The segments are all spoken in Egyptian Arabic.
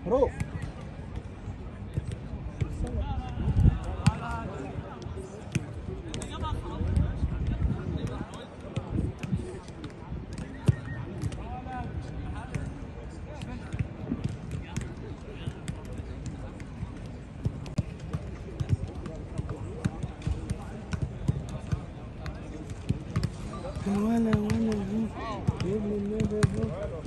روح ولا ولا يا ابن النبي يا ابن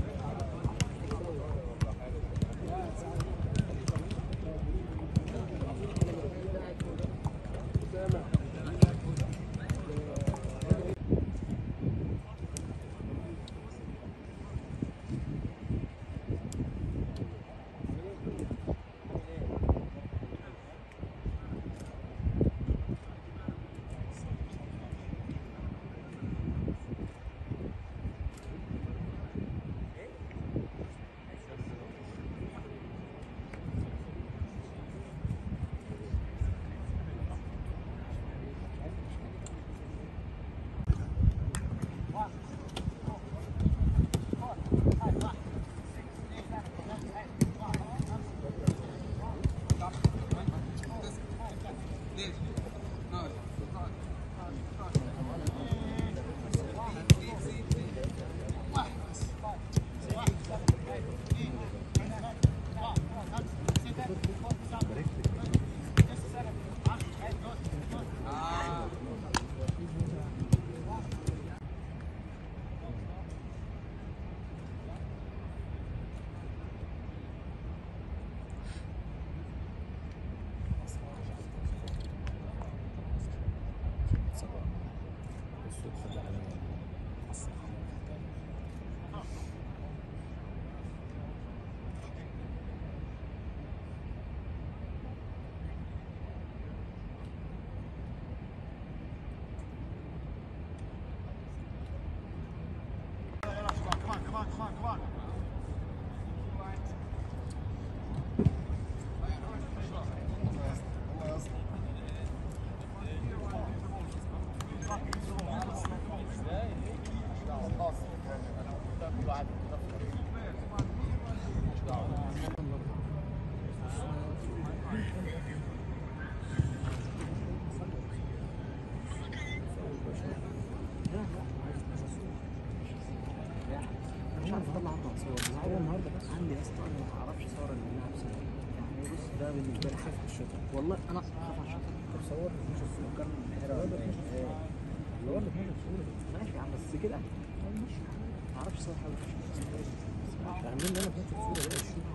مش عارف اطلع اربع صور هو النهارده بس عندي يا اسطى انا ما اعرفش صور اللي منها بس يعني بص ده بالنسبه لي خايف الشتاء والله انا خايف على الشتاء طب صور لي مش الصور كان صور لي صور لي ماشي يا عم بس كده ماشي ما اعرفش صور حاجه فاهمين ان انا في نفس الصوره ده الشتاء